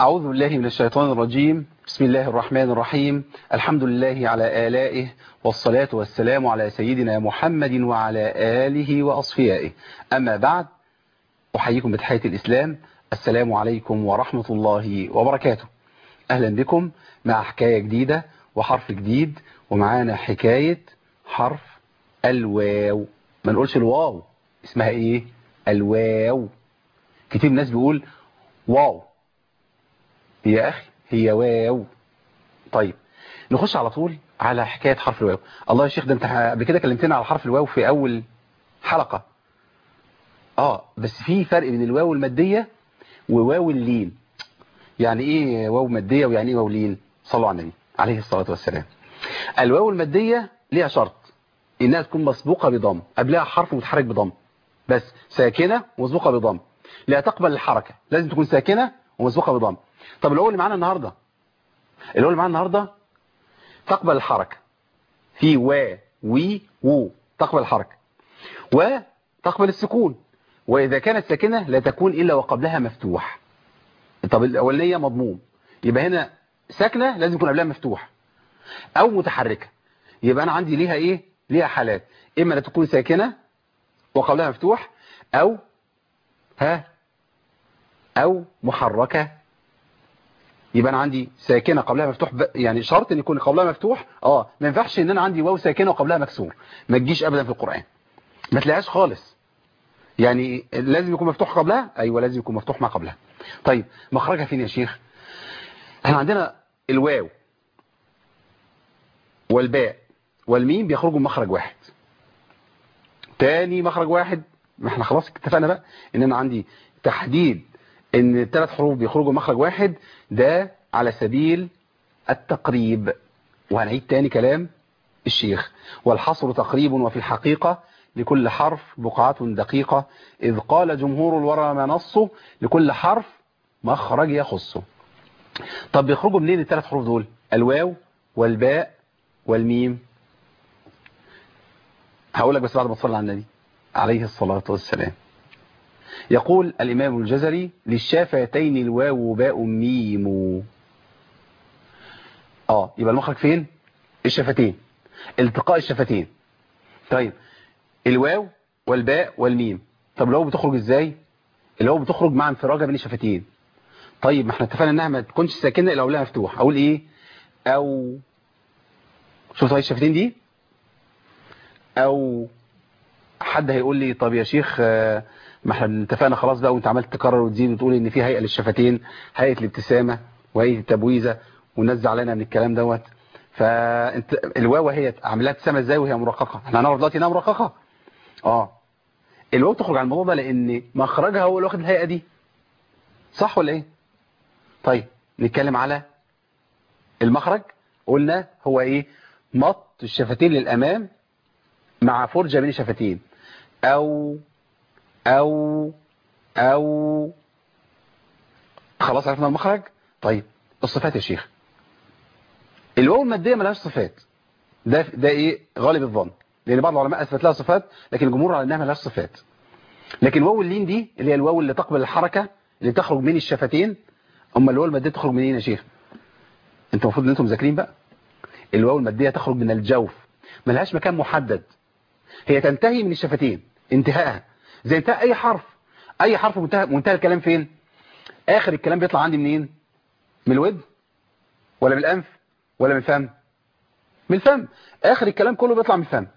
أعوذ بالله من الشيطان الرجيم بسم الله الرحمن الرحيم الحمد لله على آلائه والصلاة والسلام على سيدنا محمد وعلى آله وأصفيائه أما بعد أحييكم بتحية الإسلام السلام عليكم ورحمة الله وبركاته أهلا بكم مع حكاية جديدة وحرف جديد ومعانا حكاية حرف الواو ما نقولش الواو اسمها ايه الواو كتير من الناس بيقول واو يا أخي هي واو طيب نخش على طول على حكاية حرف الواو الله يا شيخ ده انت قبل كده كلمتنا على حرف الواو في أول حلقة اه بس في فرق بين الواو المادية وواو اللين يعني ايه واو مادية ويعني ايه واو لين صلوا على النبي عليه الصلاة والسلام الواو المادية ليها شرط انها تكون مسبوقة بضم قبلها حرف متحرك بضم بس ساكنة ومسبوقة بضم لا تقبل الحركة لازم تكون ساكنة ومسبوقة بضم طب الواو اللي معانا النهاردة الواو اللي معانا النهاردة تقبل الحركة في و وي وو تقبل الحركة وتقبل السكون وإذا كانت ساكنة لا تكون إلا وقبلها مفتوح طب الأولانية مضموم يبقى هنا ساكنة لازم يكون قبلها مفتوح أو متحركة يبقى أنا عندي ليها إيه ليها حالات إما لا تكون ساكنة وقبلها مفتوح أو ها أو محركة يبقى أنا عندي ساكنة قبلها مفتوح ب... يعني شرط أن يكون قبلها مفتوح آه ما ينفعش أن أنا عندي واو ساكنة وقبلها مكسور ما تجيش أبدا في القرآن ما تلاقيهاش خالص يعني لازم يكون مفتوح قبلها أيوة لازم يكون مفتوح ما قبلها طيب مخرجها فين يا شيخ احنا عندنا الواو والباء والميم بيخرجوا مخرج واحد تاني مخرج واحد ما احنا خلاص اتفقنا بقى ان انا عندي تحديد ان الثلاث حروف بيخرجوا مخرج واحد ده على سبيل التقريب وهنعيد تاني كلام الشيخ والحصر تقريب وفي الحقيقة لكل حرف بقعة دقيقة إذ قال جمهور الورى ما نصه لكل حرف مخرج يخصه طب بيخرجوا منين الثلاث حروف دول الواو والباء والميم هقول لك بس بعد ما تصلي على النبي عليه الصلاة والسلام يقول الإمام الجزري للشافتين الواو باء ميم اه يبقى المخرج فين الشفتين التقاء الشفتين طيب الواو والباء والميم طب الواو بتخرج ازاي الواو بتخرج مع انفراجه بين الشفتين طيب ما احنا اتفقنا انها ما تكونش ساكنه الا قبلها مفتوح اقول ايه او شوف طيب الشفتين دي او حد هيقول لي طب يا شيخ ما احنا اتفقنا خلاص بقى وانت عملت تكرر وتزيد وتقول ان في هيئه للشفتين هيئه الابتسامه وهيئه التبويزه والناس زعلانه من الكلام دوت فانت الواو هي عاملها ابتسامه ازاي وهي مرققه احنا هنعرف دلوقتي انها مرققه اه الواو تخرج عن الموضوع ده لان مخرجها هو اللي واخد الهيئه دي صح ولا ايه طيب نتكلم على المخرج قلنا هو ايه مط الشفتين للامام مع فرجه بين الشفتين او او او خلاص عرفنا المخرج طيب الصفات يا شيخ الواو الماديه ملهاش صفات ده ده ايه غالب الظن لان بعض العلماء اثبت لها صفات لكن الجمهور على انها ملهاش صفات لكن واو اللين دي اللي هي الواو اللي تقبل الحركه اللي تخرج من الشفتين اما الواو الماديه تخرج منين يا شيخ انت المفروض ان انتم مذاكرين بقى الواو الماديه تخرج من الجوف ملهاش مكان محدد هي تنتهي من الشفتين انتهائها زي انتهاء اي حرف اي حرف منتهى منتهى الكلام فين اخر الكلام بيطلع عندي منين من الود ولا من الانف ولا من الفم من الفم اخر الكلام كله بيطلع من الفم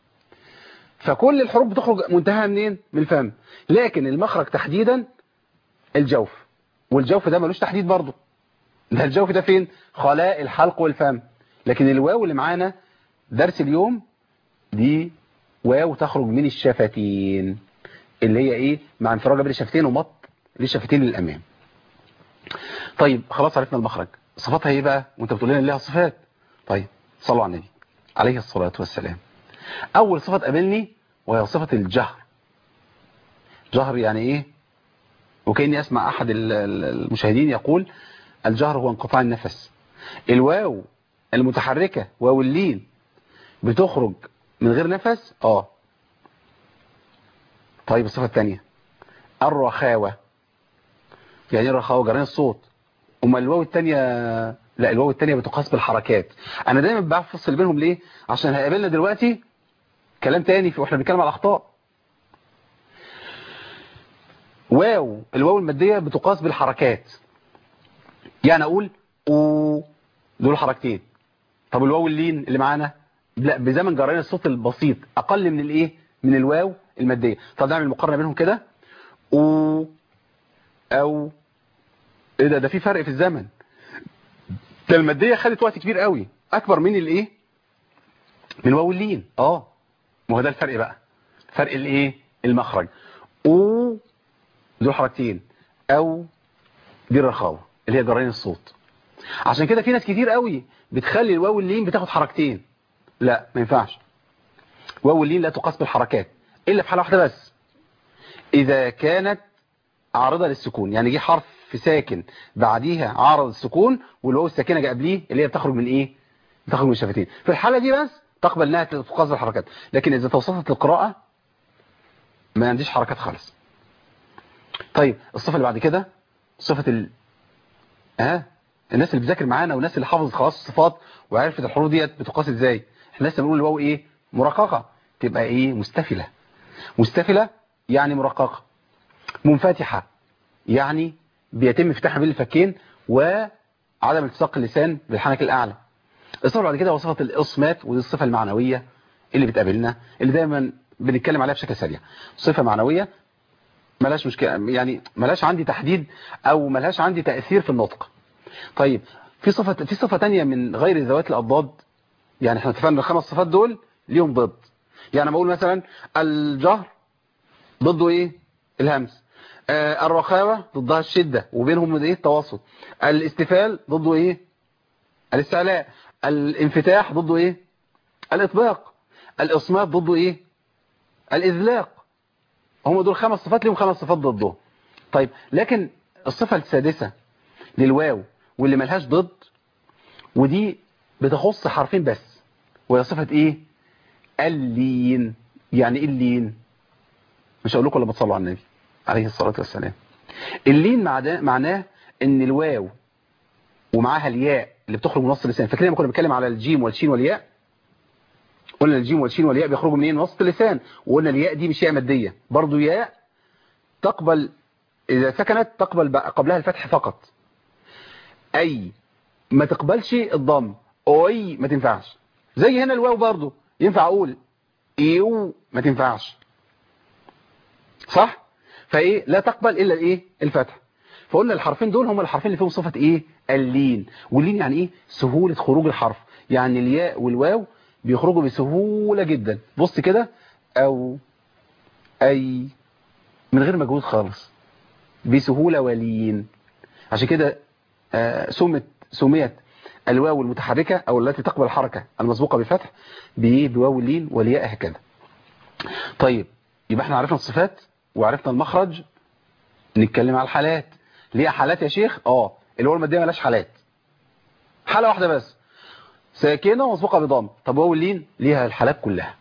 فكل الحروف بتخرج منتهى منين من الفم لكن المخرج تحديدا الجوف والجوف ده ملوش تحديد برضه ده الجوف ده فين خلاء الحلق والفم لكن الواو اللي معانا درس اليوم دي واو تخرج من الشفتين اللي هي ايه مع انفراجه بين الشفتين ومط للشفتين للامام طيب خلاص عرفنا المخرج صفاتها ايه بقى وانت بتقول لنا ليها صفات طيب صلوا على النبي عليه الصلاه والسلام اول صفه قابلني وهي صفه الجهر جهر يعني ايه وكاني اسمع احد المشاهدين يقول الجهر هو انقطاع النفس الواو المتحركه واو اللين بتخرج من غير نفس اه طيب الصفه الثانيه الرخاوه يعني ايه الرخاوه جرين الصوت امال الواو الثانيه لا الواو الثانيه بتقاس بالحركات انا دايما بفصل بينهم ليه عشان هيقابلنا دلوقتي كلام تاني في واحنا بنتكلم على الاخطاء واو الواو الماديه بتقاس بالحركات يعني اقول او دول حركتين طب الواو اللين اللي معانا لا بزمن جريان الصوت البسيط اقل من الايه من الواو الماديه طب نعمل مقارنه بينهم كده او او ايه ده ده في فرق في الزمن ده الماديه خدت وقت كبير قوي اكبر من الايه من واو اللين اه ما هو ده الفرق بقى فرق الايه المخرج او دول حركتين او دي الرخاوه اللي هي جرين الصوت عشان كده في ناس كتير قوي بتخلي الواو اللين بتاخد حركتين لا ما ينفعش واو اللين لا تقاس بالحركات الا في حاله واحده بس اذا كانت عارضه للسكون يعني جه حرف ساكن بعديها عارض السكون والواو الساكنه جه قبليه اللي هي بتخرج من ايه بتخرج من الشفتين في الحاله دي بس تقبل انها تقاس بالحركات لكن اذا توصلت القراءه ما عنديش حركات خالص طيب الصفه اللي بعد كده صفه ال ها الناس اللي بتذاكر معانا والناس اللي حافظت خلاص الصفات وعرفت الحروف ديت بتقاس ازاي احنا لسه بنقول الواو ايه مرققه تبقى ايه مستفله مستفله يعني مرققه منفتحه يعني بيتم افتتاحها بين الفكين وعدم التصاق اللسان بالحنك الاعلى الصفه بعد كده هو صفه الاصمات ودي الصفه المعنويه اللي بتقابلنا اللي دايما بنتكلم عليها بشكل سريع صفه معنويه ملاش مشكله يعني ملاش عندي تحديد او ملهاش عندي تاثير في النطق طيب في صفه في صفه ثانيه من غير ذوات الاضداد يعني احنا اتفقنا الخمس صفات دول ليهم ضد يعني بقول مثلا الجهر ضده ايه الهمس آه الرخاوه ضدها الشده وبينهم ايه التواصل الاستفال ضده ايه الاستعلاء الانفتاح ضده ايه الاطباق الاصمات ضده ايه الاذلاق هم دول خمس صفات ليهم خمس صفات ضدهم طيب لكن الصفه السادسه للواو واللي ملهاش ضد ودي بتخص حرفين بس وهي صفه ايه اللين يعني ايه اللين مش هقول لكم لما تصلوا على النبي عليه الصلاه والسلام اللين معناه ان الواو ومعاها الياء اللي بتخرج من نص اللسان فاكرين لما كنا بنتكلم على الجيم والشين والياء قلنا الجيم والشين والياء بيخرجوا منين من وسط اللسان وقلنا الياء دي مش ياء ماديه برضو ياء تقبل اذا سكنت تقبل قبلها الفتح فقط اي ما تقبلش الضم اوي ما تنفعش زي هنا الواو برضو ينفع اقول ايو ما تنفعش صح فايه لا تقبل الا الايه الفتح فقلنا الحرفين دول هم الحرفين اللي فيهم صفه ايه اللين واللين يعني ايه سهوله خروج الحرف يعني الياء والواو بيخرجوا بسهوله جدا بص كده او اي من غير مجهود خالص بسهوله ولين عشان كده آه سمت سميت الواو المتحركه او التي تقبل الحركه المسبوقه بفتح بواو اللين والياء هكذا طيب يبقى احنا عرفنا الصفات وعرفنا المخرج نتكلم على الحالات ليه حالات يا شيخ اه الواو الماديه مالهاش حالات حاله واحده بس ساكنه ومسبوقه بضم طب واو اللين ليها الحالات كلها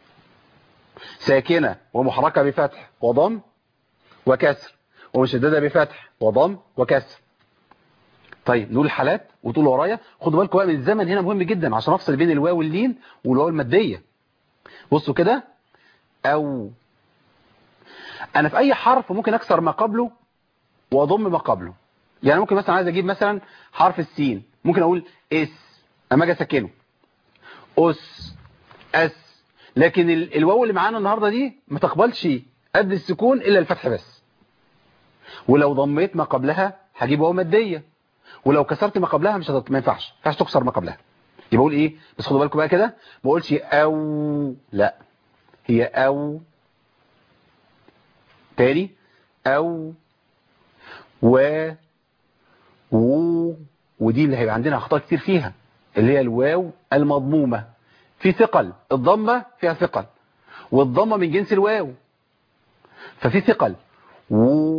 ساكنه ومحركه بفتح وضم وكسر ومشدده بفتح وضم وكسر طيب نقول الحالات وتقول ورايا خدوا بالكم بقى من الزمن هنا مهم جدا عشان افصل بين الواو واللين والواو الماديه بصوا كده او انا في اي حرف ممكن اكسر ما قبله واضم ما قبله يعني ممكن مثلا عايز اجيب مثلا حرف السين ممكن اقول اس اما اجي اسكنه اس اس لكن الواو اللي معانا النهارده دي ما تقبلش قبل السكون الا الفتح بس ولو ضميت ما قبلها هجيب واو ماديه ولو كسرت ما قبلها مش هتط... ما ينفعش ما ينفعش تكسر ما قبلها يبقى اقول ايه بس خدوا بالكم بقى كده ما اقولش او لا هي او تاني او و و ودي اللي هيبقى عندنا اخطاء كتير فيها اللي هي الواو المضمومه في ثقل الضمه فيها ثقل والضمه من جنس الواو ففي ثقل و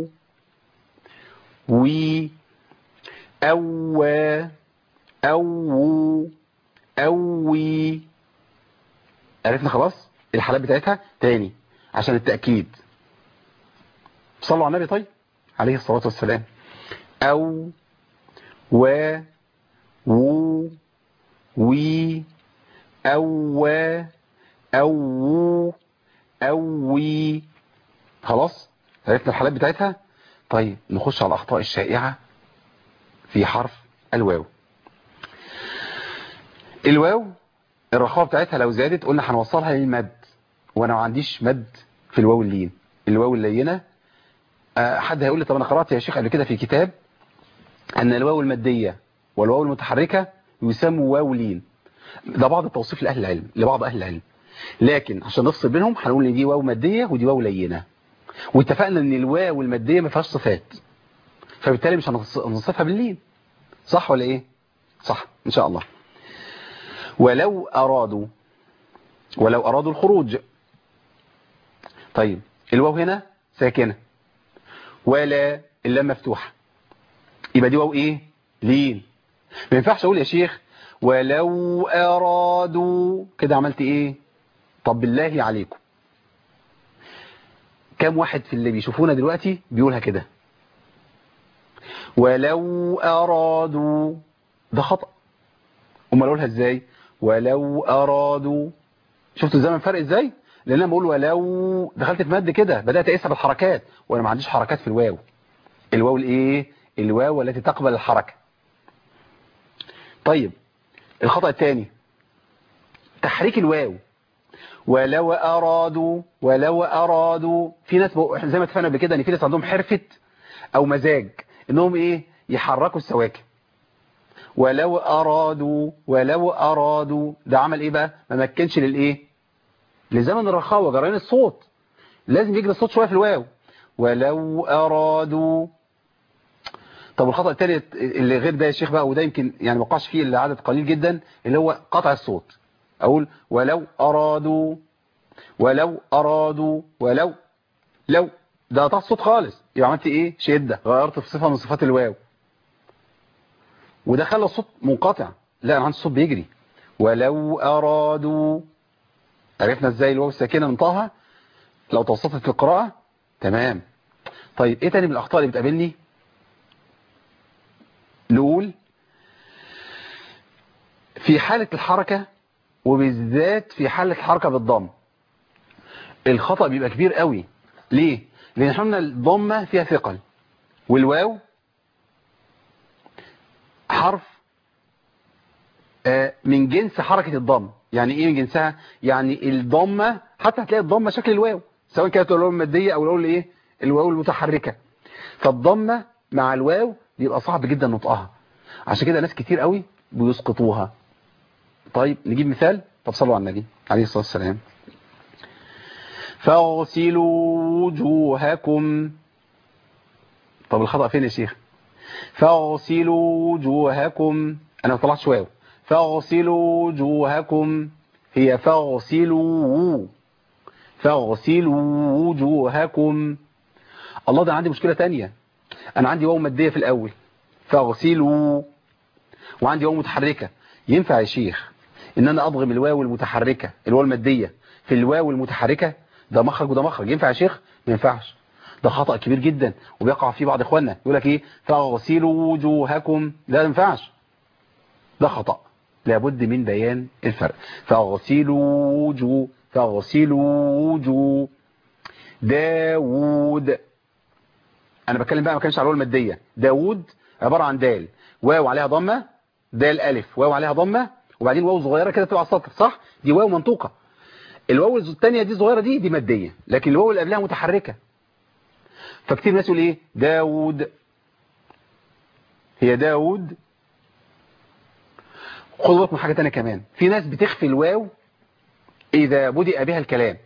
وي أو أو أوي عرفنا خلاص الحالات بتاعتها تاني عشان التأكيد صلوا على النبي طيب عليه الصلاة والسلام أو و و وي أو و أو و أو وي خلاص عرفنا الحالات بتاعتها طيب نخش على الأخطاء الشائعة في حرف الواو الواو الرخاوة بتاعتها لو زادت قلنا هنوصلها للمد وانا ما عنديش مد في الواو اللين الواو اللينة أه حد هيقول لي طب انا قرأت يا شيخ قبل كده في كتاب ان الواو المادية والواو المتحركة يسموا واو لين ده بعض التوصيف لأهل العلم لبعض أهل العلم لكن عشان نفصل بينهم هنقول ان دي واو مادية ودي واو لينة واتفقنا ان الواو المادية ما فيهاش صفات فبالتالي مش هنصفها باللين صح ولا ايه صح ان شاء الله ولو ارادوا ولو ارادوا الخروج طيب الواو هنا ساكنة ولا اللام مفتوحة يبقى دي واو ايه لين ما ينفعش اقول يا شيخ ولو ارادوا كده عملت ايه طب بالله عليكم كم واحد في اللي بيشوفونا دلوقتي بيقولها كده ولو ارادوا ده خطأ امال اقولها ازاي ولو ارادوا شفتوا الزمن فرق ازاي لان انا بقول ولو دخلت في مد كده بدات اقيسها بالحركات وانا ما عنديش حركات في الواو الواو الايه الواو التي تقبل الحركه طيب الخطأ الثاني تحريك الواو ولو أرادوا ولو أرادوا في ناس زي ما اتفقنا قبل كده ان في ناس عندهم حرفة او مزاج انهم ايه يحركوا السواكن ولو أرادوا ولو أرادوا ده عمل ايه بقى ما مكنش للايه لزمن الرخاوة جرين الصوت لازم يجري الصوت شوية في الواو ولو أرادوا طب الخطأ الثالث اللي غير ده يا شيخ بقى وده يمكن يعني ما وقعش فيه الا عدد قليل جدا اللي هو قطع الصوت اقول ولو ارادوا ولو ارادوا ولو لو ده قطع الصوت خالص يبقى عملت ايه شده غيرت في صفه من صفات الواو وده خلى الصوت منقطع لا انا عندي الصوت بيجري ولو ارادوا عرفنا ازاي الواو الساكنه ننطقها لو توسطت في القراءه تمام طيب ايه تاني من الاخطاء اللي بتقابلني نقول في حالة الحركة وبالذات في حالة الحركة بالضم الخطأ بيبقى كبير قوي ليه؟ لأن احنا الضمة فيها ثقل والواو حرف من جنس حركة الضم يعني ايه من جنسها؟ يعني الضمة حتى هتلاقي الضمة شكل الواو سواء كانت الواو المادية او الواو الايه؟ الواو المتحركة فالضمة مع الواو بيبقى صعب جدا نطقها عشان كده ناس كتير قوي بيسقطوها طيب نجيب مثال طب صلوا على النبي عليه الصلاة والسلام فاغسلوا وجوهكم طب الخطأ فين يا شيخ فاغسلوا وجوهكم انا ما طلعتش واو فاغسلوا وجوهكم هي فاغسلوا فاغسلوا وجوهكم الله ده عندي مشكلة تانية انا عندي واو مادية في الاول فاغسلوا وعندي واو متحركة ينفع يا شيخ ان انا اضغم الواو المتحركة الواو المادية في الواو المتحركة ده مخرج وده مخرج ينفع يا شيخ ما ينفعش ده خطأ كبير جدا وبيقع فيه بعض اخواننا يقول لك ايه فاغسلوا وجوهكم ده ما ينفعش ده خطأ لابد من بيان الفرق فاغسلوا وجوه فاغسلوا وجوه داوود انا بتكلم بقى ما كانش على الواو الماديه داوود عباره عن دال واو عليها ضمه دال الف واو عليها ضمه وبعدين واو صغيره كده تبقى على السطر صح دي واو منطوقه الواو الثانيه دي صغيره دي دي ماديه لكن الواو اللي قبلها متحركه فكتير ناس يقول ايه داوود هي داوود خدوا بالكم حاجه ثانيه كمان في ناس بتخفي الواو اذا بدأ بها الكلام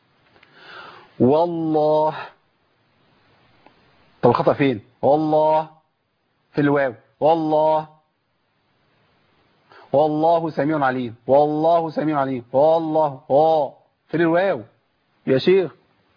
والله طب الخطأ فين والله في الواو والله والله سميع عليم والله سميع عليم والله اه في الواو يا شيخ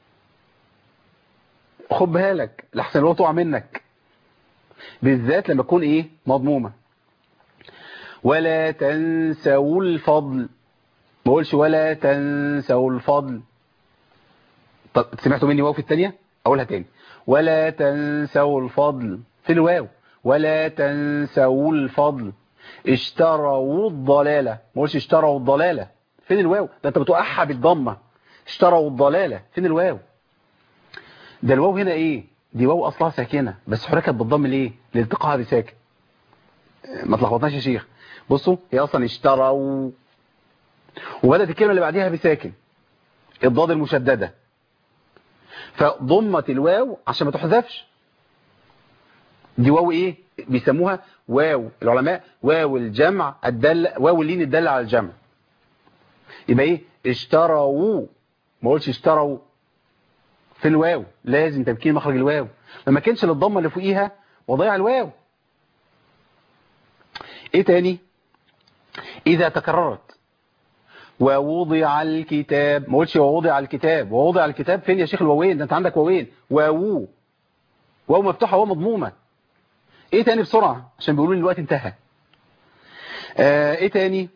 خد بالك لحسن الواو تقع منك بالذات لما تكون ايه مضمومه ولا تنسوا الفضل ما اقولش ولا تنسوا الفضل طب سمعتوا مني واو في الثانيه اقولها تاني ولا تنسوا الفضل في الواو ولا تنسوا الفضل اشتروا الضلالة ما قلتش اشتروا الضلالة فين الواو ده انت بتوقعها بالضمة اشتروا الضلالة فين الواو ده الواو هنا ايه دي واو اصلها ساكنة بس حركت بالضم ليه لالتقاها بساكن ما تلخبطناش يا شيخ بصوا هي اصلا اشتروا وبدأت الكلمة اللي بعديها بساكن الضاد المشددة فضمت الواو عشان ما تحذفش دي واو ايه بيسموها واو العلماء واو الجمع الدل واو اللين الدل على الجمع يبقى ايه اشتروا ما قلتش اشتروا في الواو لازم تمكين مخرج الواو لما كانش للضمه اللي فوقيها وضيع الواو ايه تاني اذا تكررت ووضع الكتاب ما قلتش ووضع الكتاب ووضع الكتاب فين يا شيخ الواوين ده انت عندك واوين واو واو مفتوحه واو مضمومه ايه تاني بسرعه عشان بيقولوا لي الوقت انتهى آه ايه تاني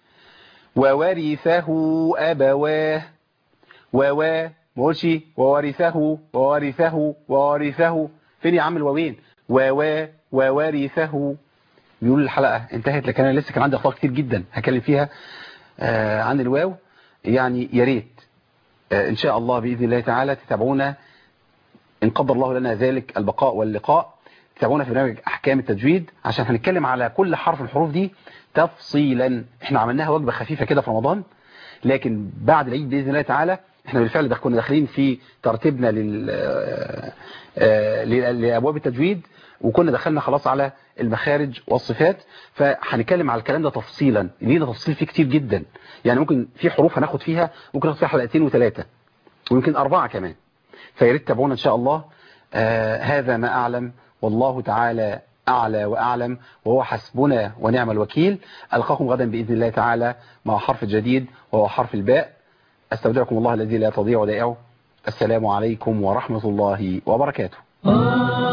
وورثه ابواه ووا ما قلتش وورثه وورثه وورثه فين يا عم الواوين ووا وورثه بيقول الحلقه انتهت لكن انا لسه كان عندي اخطاء كتير جدا هكلم فيها آه عن الواو يعني يا ريت آه ان شاء الله باذن الله تعالى تتابعونا ان قدر الله لنا ذلك البقاء واللقاء تتابعونا في برنامج احكام التجويد عشان هنتكلم على كل حرف من الحروف دي تفصيلا احنا عملناها وجبه خفيفه كده في رمضان لكن بعد العيد باذن الله تعالى احنا بالفعل كنا داخلين في ترتيبنا لل لابواب التجويد وكنا دخلنا خلاص على المخارج والصفات فهنتكلم على الكلام ده تفصيلا لينا تفصيل فيه كتير جدا يعني ممكن في حروف هناخد فيها ممكن ناخد فيها حلقتين وثلاثه ويمكن اربعه كمان فيا ريت تابعونا ان شاء الله آه هذا ما اعلم والله تعالى أعلى وأعلم وهو حسبنا ونعم الوكيل ألقاكم غدا بإذن الله تعالى مع حرف جديد وهو حرف الباء أستودعكم الله الذي لا تضيع ودائعه السلام عليكم ورحمة الله وبركاته